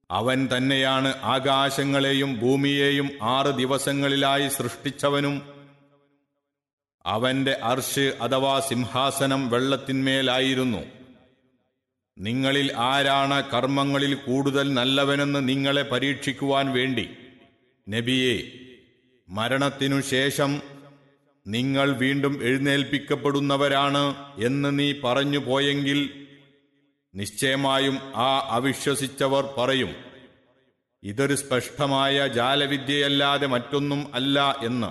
അവൻ തന്നെയാണ് ആകാശങ്ങളെയും ഭൂമിയെയും ആറ് ദിവസങ്ങളിലായി സൃഷ്ടിച്ചവനും അവന്റെ അർഷ് അഥവാ സിംഹാസനം വെള്ളത്തിന്മേലായിരുന്നു നിങ്ങളിൽ ആരാണ് കർമ്മങ്ങളിൽ കൂടുതൽ നല്ലവനെന്ന് നിങ്ങളെ പരീക്ഷിക്കുവാൻ വേണ്ടി നബിയെ മരണത്തിനു ശേഷം നിങ്ങൾ വീണ്ടും എഴുന്നേൽപ്പിക്കപ്പെടുന്നവരാണ് എന്ന് നീ പറഞ്ഞു പോയെങ്കിൽ നിശ്ചയമായും ആ അവിശ്വസിച്ചവർ പറയും ഇതൊരു സ്പഷ്ടമായ ജാലവിദ്യയല്ലാതെ മറ്റൊന്നും അല്ല എന്ന്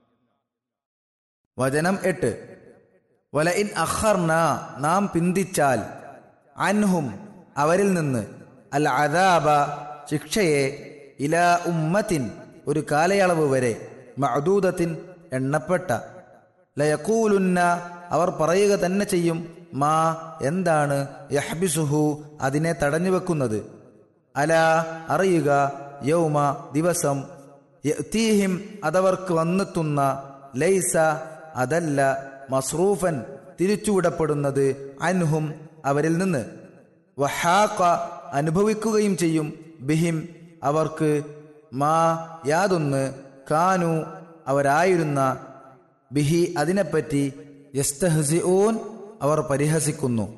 വചനം എട്ട് വല ഇൻ അഖർന നാം പിന്തിച്ചാൽ അൻഹും അവരിൽ നിന്ന് അൽ അദാബ ശിക്ഷയെ ഇല ഉമ്മത്തിൻ ഒരു കാലയളവ് വരെ മഅദൂദത്തിൻ എണ്ണപ്പെട്ട ലയക്കൂലുന്ന അവർ പറയുക തന്നെ ചെയ്യും മാ എന്താണ് യഹ്ബിസുഹു അതിനെ തടഞ്ഞു വെക്കുന്നത് അല അറിയുക യൗമ ദിവസം യഅ്തീഹിം അതവർക്ക് വന്നെത്തുന്ന ലൈസ അതല്ല മസ്റൂഫൻ തിരിച്ചുവിടപ്പെടുന്നത് അൻഹും അവരിൽ നിന്ന് വഹാക്ക അനുഭവിക്കുകയും ചെയ്യും ബിഹിം അവർക്ക് മാ യാതൊന്ന് കാനു അവരായിരുന്ന ബിഹി അതിനെപ്പറ്റി യസ്തഹസിഊൻ അവർ പരിഹസിക്കുന്നു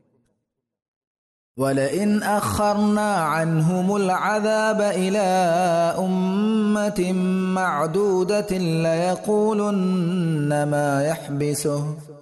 ولئن أخرنا عنهم العذاب إلى أمة معدودة ليقولن ما يحبسه